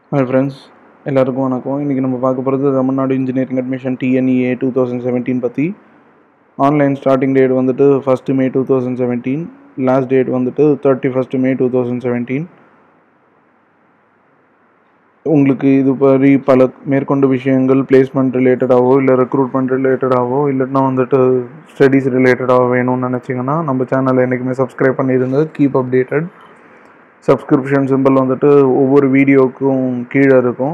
hi friends எல்லாருக்கும் வணக்கம் இன்றைக்கி நம்ம பார்க்க போகிறது Tamil Nadu engineering admission TNEA two thousand seventeen பற்றி ஆன்லைன் ஸ்டார்டிங் டேட் வந்துட்டு ஃபஸ்ட்டு மே two thousand seventeen last date வந்துட்டு தேர்ட்டி ஃபஸ்ட்டு மே டூ தௌசண்ட் செவன்டீன் உங்களுக்கு இது பற்றி பல மேற்கொண்டு விஷயங்கள் பிளேஸ்மெண்ட் ரிலேட்டடாகவோ இல்லை ரெக்ரூட்மெண்ட் ரிலேட்டடாகவோ இல்லைன்னா வந்துட்டு ஸ்டடீஸ் ரிலேட்டடாக வேணும்னு நினச்சிங்கன்னா நம்ம சேனலை என்றைக்குமே சப்ஸ்கிரைப் பண்ணிடுங்க கீப் அப்டேட்டட் சப்ஸ்கிரிப்ஷன் சிம்பிள் வந்துட்டு ஒவ்வொரு வீடியோவுக்கும் கீழே இருக்கும்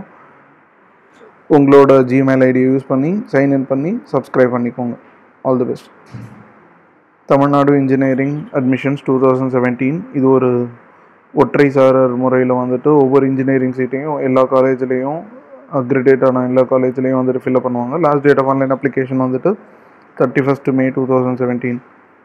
உங்களோட ஜிமெயில் ஐடி யூஸ் பண்ணி சைன்இன் பண்ணி சப்ஸ்கிரைப் பண்ணிக்கோங்க all the best Tamil Nadu engineering admissions two thousand seventeen இது ஒரு ஒற்றை சாரர் முறையில் வந்துட்டு ஒவ்வொரு இன்ஜினியரிங் சீட்டையும் எல்லா காலேஜ்லேயும் அக்ரிடேட்டான எல்லா காலேஜ்லேயும் வந்துட்டு ஃபில்அப் பண்ணுவாங்க last date of online application வந்துட்டு தேர்ட்டி ஃபஸ்ட்டு மே டூ தௌசண்ட் செவன்டீன்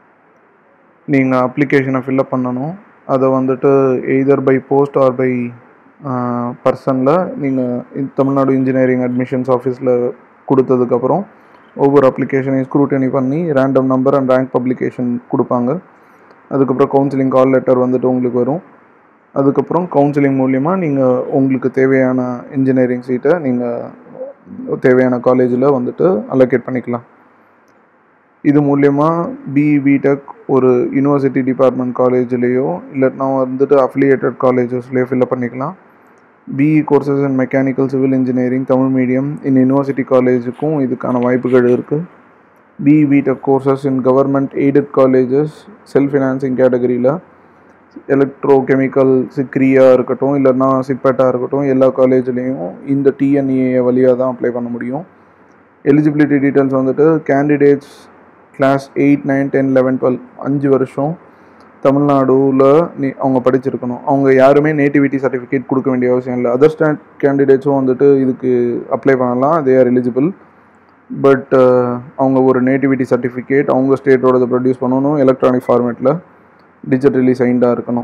நீங்கள் அப்ளிகேஷனை ஃபில்அப் பண்ணணும் அதை வந்துட்டு either by post R by பர்சனில் நீங்கள் தமிழ்நாடு இன்ஜினியரிங் அட்மிஷன்ஸ் ஆஃபீஸில் கொடுத்ததுக்கப்புறம் ஒவ்வொரு அப்ளிகேஷனையும் ஸ்க்ரூட்டனி பண்ணி random number and rank publication கொடுப்பாங்க அதுக்கப்புறம் கவுன்சிலிங் கால் லெட்டர் வந்துட்டு உங்களுக்கு வரும் அதுக்கப்புறம் கவுன்சிலிங் மூலிமா நீங்கள் உங்களுக்கு தேவையான இன்ஜினியரிங் சீட்டை நீங்கள் தேவையான காலேஜில் வந்துட்டு அலோகேட் பண்ணிக்கலாம் இது மூலயமா பிஇ பிடெக் ஒரு யூனிவர்சிட்டி டிபார்ட்மெண்ட் காலேஜ்லேயோ இல்லைனா வந்துட்டு அஃபிலியேட்டட் காலேஜஸ்லேயோ ஃபில்அப் பண்ணிக்கலாம் BE courses and mechanical civil engineering Tamil medium in university காலேஜுக்கும் இதுக்கான வாய்ப்புகள் இருக்குது BE BTech courses in government aided colleges self financing கேட்டகரியில் எலக்ட்ரோ கெமிக்கல் சிக்ரியா இருக்கட்டும் இல்லைன்னா சிப்பேட்டாக இருக்கட்டும் எல்லா காலேஜ்லேயும் இந்த டிஎன்இஏ வழியாக தான் அப்ளை பண்ண முடியும் எலிஜிபிலிட்டி டீட்டெயில்ஸ் வந்துட்டு candidates class eight nine ten eleven twelve அஞ்சு வருஷம் தமிழ்நாடுல நீ அவங்க படிச்சிருக்கணும் அவங்க யாருமே நேட்டிவிட்டி சர்டிஃபிகேட் கொடுக்க வேண்டிய அவசியம் இல்லை அதர் ஸ்டாண்ட் கேண்டிடேட்ஸும் வந்துட்டு இதுக்கு அப்ளை பண்ணலாம் தே ஆர் எலிஜிபிள் பட் அவங்க ஒரு நேட்டிவிட்டி சர்டிஃபிகேட் அவங்க ஸ்டேட்டோடதை ப்ரொடியூஸ் பண்ணணும் எலக்ட்ரானிக் ஃபார்மேட்டில் டிஜிட்டலி சைன்டாக இருக்கணும்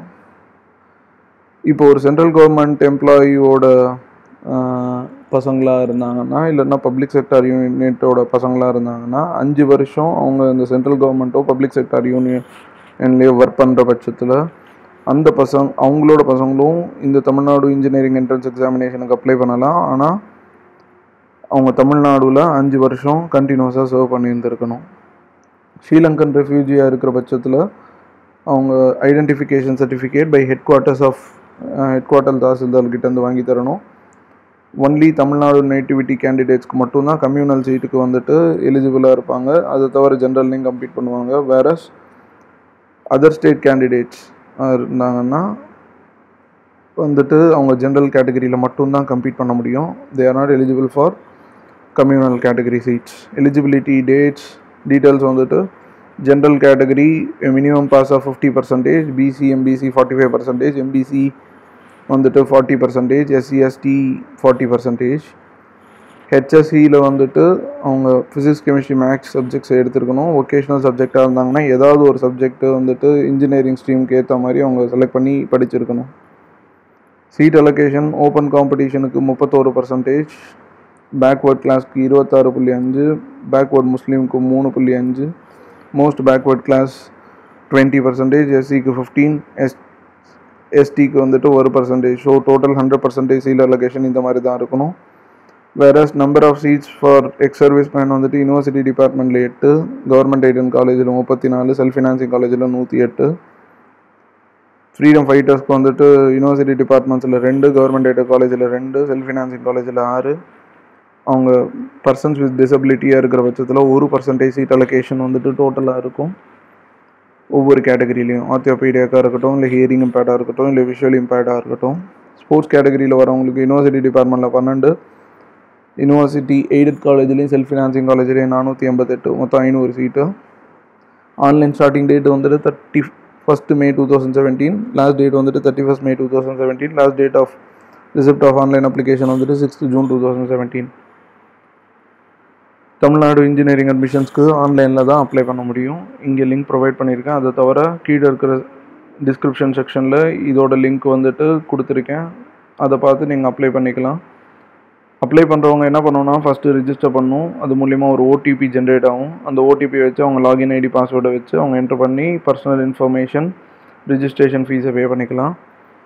இப்போ ஒரு சென்ட்ரல் கவர்மெண்ட் எம்ப்ளாயியோட பசங்களாக இருந்தாங்கன்னா இல்லைன்னா பப்ளிக் செக்டார் யூனிட்டோட பசங்களாக இருந்தாங்கன்னா அஞ்சு வருஷம் அவங்க இந்த சென்ட்ரல் கவர்மெண்ட்டோ பப்ளிக் செக்டார் யூனியன்லேயோ ஒர்க் பண்ணுற பட்சத்தில் அந்த பசங்க அவங்களோட பசங்களும் இந்த தமிழ்நாடு இன்ஜினியரிங் என்ட்ரன்ஸ் எக்ஸாமினேஷனுக்கு அப்ளை பண்ணலாம் ஆனால் அவங்க தமிழ்நாடுல அஞ்சு வருஷம் கண்டினியூஸாக சர்வ் பண்ணியிருந்துருக்கணும் ஸ்ரீலங்கன் ரெஃப்யூஜியாக இருக்கிற பட்சத்தில் அவங்க identification certificate by headquarters of headquarter தாசில்தார்கிட்டேருந்து வாங்கி தரணும் ஒன்லி தமிழ்நாடு நேட்டிவிட்டி கேண்டிடேட்ஸ்க்கு மட்டும்தான் கம்யூனல் சீட்டுக்கு வந்துட்டு எலிஜிபிளாக இருப்பாங்க அதை தவிர ஜென்ரல்லையும் கம்ப்ளீட் பண்ணுவாங்க வேற அதர் ஸ்டேட் கேண்டிடேட்ஸ் இருந்தாங்கன்னா வந்துட்டு அவங்க ஜென்ரல் கேட்டகரியில் மட்டும்தான் கம்ப்ளீட் பண்ண முடியும் they are not eligible for communal category seats eligibility dates details வந்துட்டு general category minimum pass of fifty percentage BC MBC forty five percentage MBC வந்துட்டு forty percentage SC ST forty percentage ஹெச்எஸ்சியில் வந்துட்டு அவங்க physics chemistry maths subjects எடுத்துருக்கணும் vocational சப்ஜெக்டாக இருந்தாங்கன்னா ஏதாவது ஒரு சப்ஜெக்ட்டு வந்துட்டு இன்ஜினியரிங் ஸ்ட்ரீமுக்கு ஏற்ற மாதிரி அவங்க செலக்ட் பண்ணி படிச்சிருக்கணும் சீட் அலோகேஷன் ஓப்பன் காம்படிஷனுக்கு முப்பத்தோரு பர்சன்டேஜ் பேக்வேர்ட் கிளாஸ்க்கு இருபத்தாறு புள்ளி அஞ்சு பேக்வேர்ட் முஸ்லீமுக்கு மூணு புள்ளி அஞ்சு most backward class twenty percentage எஸ்சிக்கு ஃபிஃப்டீன் எஸ் எஸ்டிக்கு வந்துட்டு ஒரு percentage so total hundred percentage seat allocation இந்த மாதிரி தான் இருக்கணும் வேற number of seats for ex service man வந்துட்டு யூனிவர்சிட்டி டிபார்ட்மெண்ட்டில் எட்டு கவர்மெண்ட் எய்டன் காலேஜில் முப்பத்தி நாலு செல்ஃப் ஃபினான்சிங் காலேஜில் நூற்றி எட்டு ஃப்ரீடம் ஃபைட்டர்ஸ்க்கு வந்துட்டு யூனிவர்சிட்டி டிபார்ட்மெண்ட்ஸில் ரெண்டு கவர்மெண்ட் எய்டட் காலேஜில் ரெண்டு செல்ஃப் ஃபினான்சிங் காலேஜில் ஆறு அவங்க பர்சன்ஸ் வித் டிசபிலிட்டியாக இருக்கிற பட்சத்தில் ஒரு பர்சன்டேஜ் சீட் அலோகேஷன் வந்துட்டு டோட்டலாக இருக்கும் ஒவ்வொரு கேட்டகரியிலையும் ஆர்த்தியோபீடியாக்காக இருக்கட்டும் இல்லை ஹியரிங் இம்பேர்டாக இருக்கட்டும் இல்லை விஷுவல் இம்பேர்டாக இருக்கட்டும் ஸ்போர்ட்ஸ் கேட்டகரியில் வரவங்களுக்கு யூனிவர்சிட்டி டிபார்ட்மெண்ட்டில் பன்னெண்டு யூனிவர்சிட்டி எய்டட் காலேஜ்லேயும் செல்ஃப் ஃபினான்சிங் காலேஜ்லேயும் நானூற்றி எண்பத்தெட்டு மொத்தம் ஐநூறு சீட்டு ஆன்லைன் ஸ்டார்டிங் டேட் வந்துட்டு தேர்ட்டி ஃபஸ்ட்டு மே two thousand seventeen last date வந்துட்டு thirty first May two thousand seventeen last date of receipt of online application வந்துட்டு sixth June two thousand seventeen Tamil Nadu engineering அட்மிஷன்ஸ்க்கு ஆன்லைனில் தான் அப்ளை பண்ண முடியும் இங்கே லிங்க் ப்ரொவைட் பண்ணியிருக்கேன் அதை தவிர கீழே இருக்கிற டிஸ்கிரிப்ஷன் செக்ஷனில் இதோட லிங்க் வந்துட்டு கொடுத்துருக்கேன் அதை பார்த்து நீங்கள் அப்ளை பண்ணிக்கலாம் அப்ளை பண்ணுறவங்க என்ன பண்ணணும்னா ஃபஸ்ட்டு ரிஜிஸ்டர் பண்ணணும் அது மூலிமா ஒரு ஓடிபி ஜென்ரேட் ஆகும் அந்த ஓடிபி வச்சு அவங்க லாகின் ஐடி பாஸ்வேர்டை வச்சு அவங்க என்ட்ரு பண்ணி பர்சனல் இன்ஃபர்மேஷன் ரிஜிஸ்ட்ரேஷன் ஃபீஸை பே பண்ணிக்கலாம்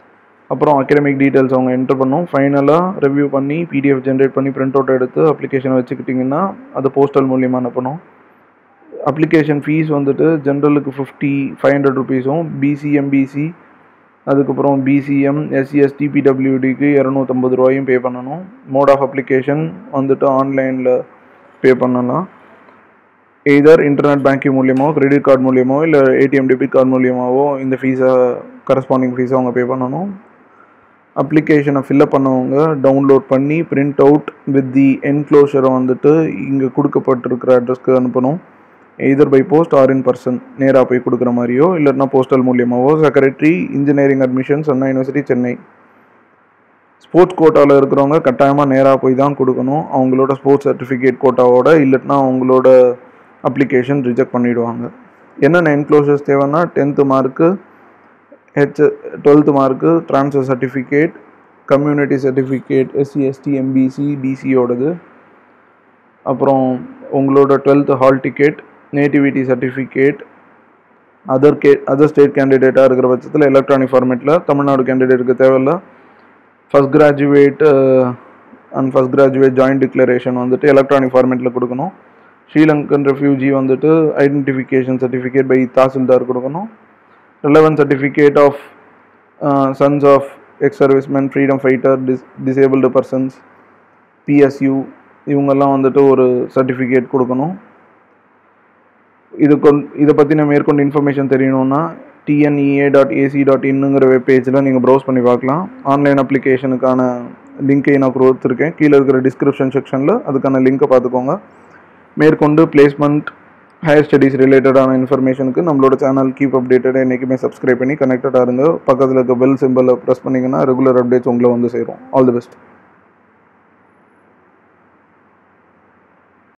அப்புறம் அகடமிக் டீட்டெயில்ஸ் அவங்க என்டர் பண்ணும் ஃபைனலாக ரிவ்யூ பண்ணி பிடிஎஃப் ஜென்ரேட் பண்ணி பிரிண்ட் அவுட் எடுத்து அப்ளிகேஷனை வச்சுக்கிட்டிங்கன்னா அது போஸ்டல் மூலியமாக அனுப்பணும் அப்ளிகேஷன் ஃபீஸ் வந்துட்டு ஜென்ரலுக்கு ஃபிஃப்டி ஃபைவ் ஹண்ட்ரட் ருபீஸும் பிசி எம்பிசி அதுக்கப்புறம் பிசிஎம் எஸ்சிஎஸ்டி பிடபிள்யூடிக்கு இரநூத்தம்பது ரூபாயும் பே பண்ணணும் மோட் ஆஃப் அப்ளிகேஷன் வந்துட்டு ஆன்லைனில் பே பண்ணலாம் எய்தர் இன்டர்நெட் பேங்கிங் மூலியமாவோ கிரெடிட் கார்டு மூலியமாவோ இல்லை ஏடிஎம் டெபிட் கார்டு மூலியமாவோ இந்த ஃபீஸை கரஸ்பாண்டிங் ஃபீஸை அவங்க பே பண்ணணும் அப்ளிகேஷனை ஃபில்அப் பண்ணவங்க டவுன்லோட் பண்ணி பிரிண்ட் அவுட் வித் தி என்க்ளோஷரை வந்துட்டு இங்கே கொடுக்கப்பட்டிருக்கிற அட்ரஸ்க்கு அனுப்பணும் either by post or in person நேராக போய் கொடுக்குற மாதிரியோ இல்லைன்னா போஸ்டல் மூலியமாவோ secretary engineering admissions Anna University Chennai sports கோட்டாவில் இருக்கிறவங்க கட்டாயமாக நேராக போய் தான் கொடுக்கணும் அவங்களோட ஸ்போர்ட்ஸ் சர்டிஃபிகேட் கோட்டாவோட இல்லைன்னா அவங்களோட அப்ளிகேஷன் ரிஜெக்ட் பண்ணிவிடுவாங்க என்னென்ன என்க்ளோஷர்ஸ் தேவைன்னா tenth mark H twelfth mark transfer certificate community certificate SC ST MBC பிசியோடது அப்புறம் உங்களோட twelfth hall ticket nativity certificate other K other state கேண்டிடேட்டாக இருக்கிற பட்சத்தில் எலக்ட்ரானிக் ஃபார்மேட்டில் தமிழ்நாடு கேண்டிடேட்டுக்கு தேவையில்ல first graduate and first graduate joint declaration வந்துட்டு எலக்ட்ரானிக் ஃபார்மேட்டில் கொடுக்கணும் ஸ்ரீலங்கன் ரெஃப்யூஜி வந்துட்டு ஐடென்டிஃபிகேஷன் சர்டிஃபிகேட் பை தாசில்தார் கொடுக்கணும் relevant certificate of sons of X serviceman freedom fighter dish disabled persons PSU இவங்கெல்லாம் வந்துட்டு ஒரு சர்டிஃபிகேட் கொடுக்கணும் இது கொண் இதை பற்றின மேற்கொண்டு இன்ஃபர்மேஷன் தெரியணும்னா டிஎன்இஏ டாட் ஏசி டாட் இன்னுங்கிற வெப் பேஜில் நீங்கள் ப்ரௌஸ் பண்ணி பார்க்கலாம் ஆன்லைன் அப்ளிகேஷனுக்கான லிங்க்கை நான் கொடுத்துருக்கேன் கீழே இருக்கிற டிஸ்கிரிப்ஷன் செக்ஷனில் அதுக்கான லிங்க்கை பார்த்துக்கோங்க மேற்கொண்டு பிளேஸ்மெண்ட் ஹையர் ஸ்டடீஸ் ரிலேட்டடான இன்ஃபர்மேஷனுக்கு நம்மளோட சேனல் கீப் அப்டேட்டட் என்றைக்குமே சப்ஸ்கிரைப் பண்ணி கனெக்டடாக இருங்க பக்கத்தில் இருக்க பெல் சிம்பிளை ப்ரெஸ் பண்ணிங்கன்னா ரெகுலர் அப்டேட்ஸ் உங்களை வந்து சேரும் ஆல் தி பெஸ்ட்